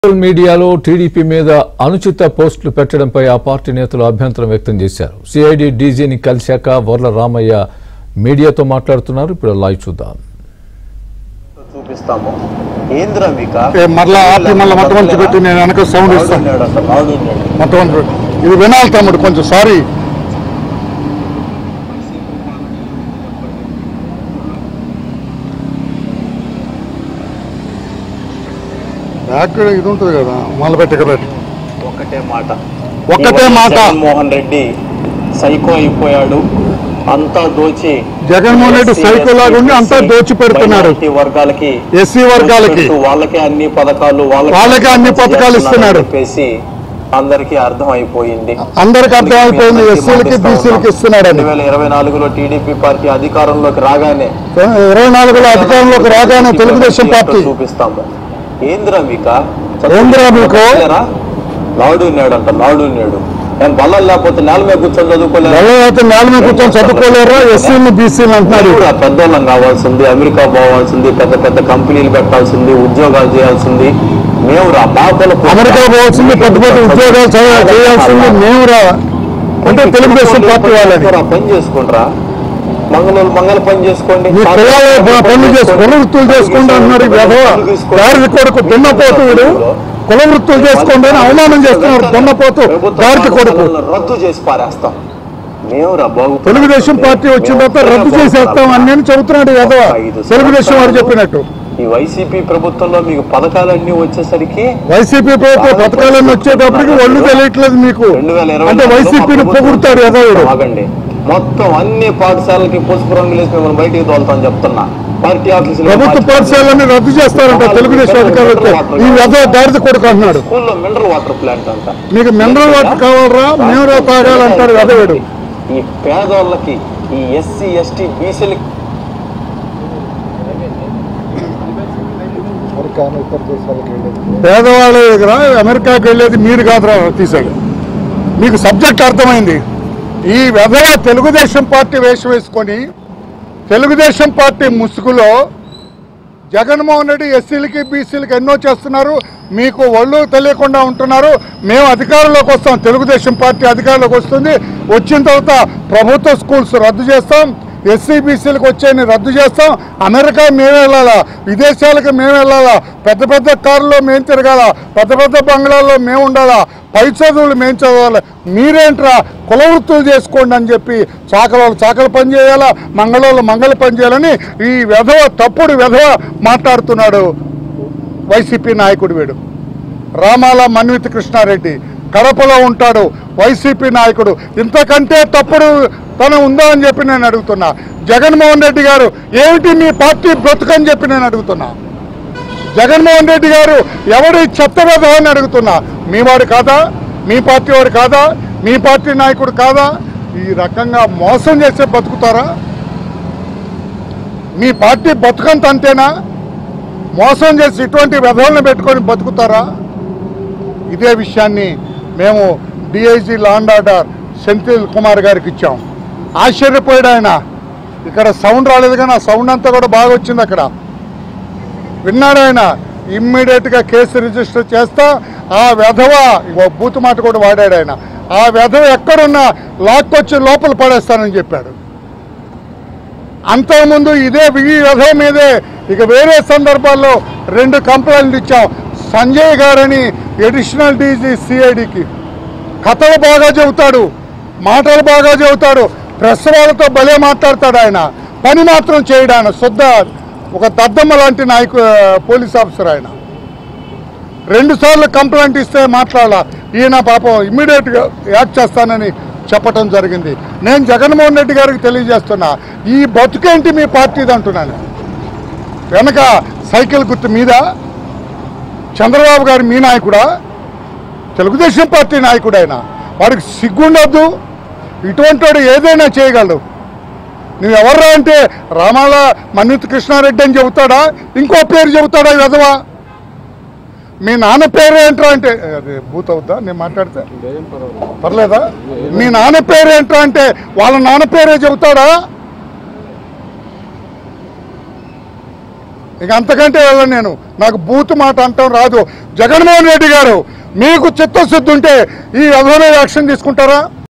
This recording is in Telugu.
సోషల్ మీడియాలో టీడీపీ మీద అనుచిత పోస్టులు పెట్టడంపై ఆ పార్టీ నేతలు అభ్యంతరం వ్యక్తం చేశారు సిఐడి డీజీని కలిశాక వర్ల రామయ్య మీడియాతో మాట్లాడుతున్నారు ఇప్పుడు లైవ్ చూద్దాం చూపిస్తాము ఏంద్ర మీక ఏ, మరలా ఆపి మళ్ళా మొత్తం అంతా పెట్టి నేను వెనక సౌండ్ ఇస్తాను వాడున్నాడు అంట, వాడున్నాడు. మొత్తం అంతా పెట్టి. ఇది వినాలి తమ్ముడు కొంచెం సారీ బ్యాక్ ఇది ఉంటుంది కదా మళ్ళీ పెట్టి ఇక్కడ పెట్టి ఒకటే మాట ఒక్కటే ఈ మాట. జగన్మోహన్ రెడ్డి సైకో అయిపోయాడు అంతా దోచి జగన్మోహన్ రెడ్డి SC, సైకో లాగా ఉండి అంతా SC, దోచి పెడుతున్నాడు. minority వర్గాలకి ఎస్సీ వర్గాలకి చుట్టూ వాళ్ళకే అన్ని పథకాలు వాళ్ళకే అన్ని పథకాలు ఇస్తున్నాడు. చెప్పేసి అందరికీ అర్థం అయిపోయింది అందరికి అర్థమైపోయింది ఎస్సీలకి బీసీలకి ఇస్తున్నాడని రెండు వేల ఇరవై నాలుగులో టీడీపీ పార్టీ అధికారంలోకి రాగానే ఇరవై నాలుగులో అధికారంలోకి రాగానే తెలుగుదేశం పార్టీ చూపిస్తాము ఏంద్రా మీక ఏందిరా మీకు? లాడు ఉన్నాడంట లాడు ఉన్నాడు నేను బల్లలు లేకపోతే నేల మీద కూర్చొని చదువుకోలేదు ఎవరైతే నేల మీద కూర్చొని చదువుకోలేరో ఎస్సీలు బీసీలు అంటున్నారు కూడా పెద్దోళ్ళం కావాల్సింది అమెరికా పోవాల్సింది పెద్ద పెద్ద కంపెనీలు పెట్టాల్సింది ఉద్యోగాలు చేయాల్సింది మేము రా బాబుల అమెరికా పోవాల్సింది పెద్ద పెద్ద ఉద్యోగాలు చే- చేయాల్సింది మేము రా అంటే తెలుగుదేశం పార్టీ వాళ్ళని పని చేసుకుంటారా మంగళూరు మంగళ పని చేసుకోండి మీ పిల్లలు ప- పనులు చేసి కుల వృత్తులు చేసుకోండి అంటున్నారు ఈ వెధవ దారి కొడుకు దున్నపోతు వీడు కుల వృత్తులు చేసుకోండి అని అవమానం చేస్తున్నారు దున్నపోతు దారికి కొడుకు రద్దు చేసి పారేస్తాం మేము రా బాబు తెలుగుదేశం పార్టీ వచ్చిన తర్వాత రద్దు చేసేస్తాం అని నేను చెబుతున్నాడు ఈ వెధవ తెలుగుదేశం వారు చెప్పినట్టు ఈ వైసీపీ ప్రభుత్వంలో మీకు పథకాలన్నీ వచ్చేసరికి వైసీపీ ప్రభుత్వ పథకాలన్నీ వచ్చేటప్పటికి ఒళ్ళు తెలియట్లేదు మీకు రెండు వేల ఇరవై అంటే వైసీపీని పొగుడుతాడు ఎదవుడు ఆగండి మొత్తం అన్ని పాఠశాలకి పసుపు రంగులు వేసి మిమ్మల్ని బయటికి తోలుతాం చెప్తున్నా పార్టీ ఆఫీసులు ప్రభుత్వ పాఠశాలని రద్దు చేస్తారంట తెలుగుదేశం అధికారులు వస్తే. ఈ వెధవ దారిది కొడుకు అంటున్నాడు స్కూల్లో మినరల్ వాటర్ ప్లాంట్ అంట మీకు మినరల్ వాటర్ కావాలరా మేము రా తాగాలంటాడు వెధవుడు ఈ పేదోళ్ళకి ఈ ఎస్సీ ఎస్టీ బీసీలకి పేదవాళ్ళ దగ్గర అమెరికాకి వెళ్ళేది మీరు కాదురా తీశాడు మీకు సబ్జెక్ట్ అర్థమైంది ఈ వెధవ తెలుగుదేశం పార్టీ వేషం వేసుకొని తెలుగుదేశం పార్టీ ముసుగులో జగన్మోహన్ రెడ్డి ఎస్సీలకి బీసీలకి ఎన్నో చేస్తున్నారు మీకు ఒళ్ళు తెలియకుండా ఉంటున్నారు మేము అధికారంలోకి వస్తాం తెలుగుదేశం పార్టీ అధికారంలోకి వస్తుంది వచ్చిన తర్వాత ప్రభుత్వ స్కూల్స్ రద్దు చేస్తాం ఎస్సీ బీసీలకు వచ్చేని రద్దు చేస్తాం అమెరికా మేము వెళ్ళాలా విదేశాలకు మేము వెళ్ళాలా పెద్ద పెద్ద కారులో మేము తిరగాల పెద్ద పెద్ద బంగ్లాల్లో మేము ఉండాలా పై చదువులు మేము చదవాలి మీరేంట్రా కుల వృత్తులు చేసుకోండి అని చెప్పి చాకలోళ్ళు చాకల పని చేయాలా మంగళోళ్ళు మంగళ పని చేయాలని ఈ వెధవ తప్పుడు వెధవ మాట్లాడుతున్నాడు వైసీపీ నాయకుడు వీడు రామాల మన్విత్ కృష్ణారెడ్డి కడపలో ఉంటాడు వైసీపీ నాయకుడు ఇంతకంటే తప్పుడు తన ఉందా అని చెప్పి నేను అడుగుతున్నా జగన్మోహన్ రెడ్డి గారు ఏమిటి మీ పార్టీ బ్రతుకని చెప్పి నేను అడుగుతున్నా జగన్మోహన్ రెడ్డి గారు ఎవరి చెత్త వెధవ అని అడుగుతున్నా మీ వాడు కాదా మీ పార్టీ వాడు కాదా మీ పార్టీ నాయకుడు కాదా ఈ రకంగా మోసం చేసే బతుకుతారా మీ పార్టీ బతుకంత అంతేనా మోసం చేసి ఇటువంటి వ్యధులను పెట్టుకొని బతుకుతారా ఇదే విషయాన్ని మేము DIG law and order Senthil Kumar గారికి ఇచ్చాం ఆశ్చర్యపోయాడు ఆయన ఇక్కడ సౌండ్ రాలేదు కానీ ఆ సౌండ్ అంతా కూడా బాగా వచ్చింది అక్కడ విన్నాడు ఆయన ఇమ్మీడియట్గా కేసు రిజిస్టర్ చేస్తా ఆ వెధవ ఇగో బూతు మాట కూడా వాడాడు ఆయన ఆ వెధవ ఎక్కడున్నా లాక్కొచ్చి లోపల పడేస్తానని చెప్పాడు అంతకుముందు ఇదే ఈ వెధవ మీదే ఇక వేరే సందర్భాల్లో రెండు కంప్లైంట్లు ఇచ్చాం సంజయ్ గారని ఎడిషనల్ డీజీ సిఐడికి కథలు బాగా చెబుతాడు మాటలు బాగా చెబుతాడు ప్రెస్ వాళ్ళతో భలే మాట్లాడతాడు ఆయన పని మాత్రం చేయడు ఆయన శుద్ధ ఒక దద్దమ్మ లాంటి నాయకు పోలీస్ ఆఫీసర్ ఆయన రెండు సార్లు కంప్లైంట్ ఇస్తే మాట్లాడాల ఈయన పాపం ఇమ్మీడియట్గా యాక్ట్ చేస్తానని చెప్పటం జరిగింది నేను జగన్మోహన్ రెడ్డి గారికి తెలియజేస్తున్నా ఈ బతుకేంటి మీ పార్టీది అంటున్నాను వెనక సైకిల్ గుర్తు మీద చంద్రబాబు గారు మీ నాయకుడా తెలుగుదేశం పార్టీ నాయకుడు ఆయన వాడికి సిగ్గుండొద్దు ఇటువంటి వాడు ఏదైనా చేయగలడు నువ్వు ఎవర్రా అంటే రామాల మన్విత్ కృష్ణారెడ్డి అని చెబుతాడా ఇంకో పేరు చెబుతాడా విధవా మీ నాన్న పేరు ఏంట్రా అంటే అది బూత్ అవుద్దా నేను మాట్లాడితే పర్లేదా మీ నాన్న పేరు ఏంట్రా అంటే వాళ్ళ నాన్న పేరే చెబుతాడా ఇక అంతకంటే వెళ్ళను నేను నాకు బూత్ మాట అంటాం రాదు జగన్మోహన్ రెడ్డి గారు మీకు చిత్తశుద్ధి ఉంటే ఈ వ్యవహారం యాక్షన్ తీసుకుంటారా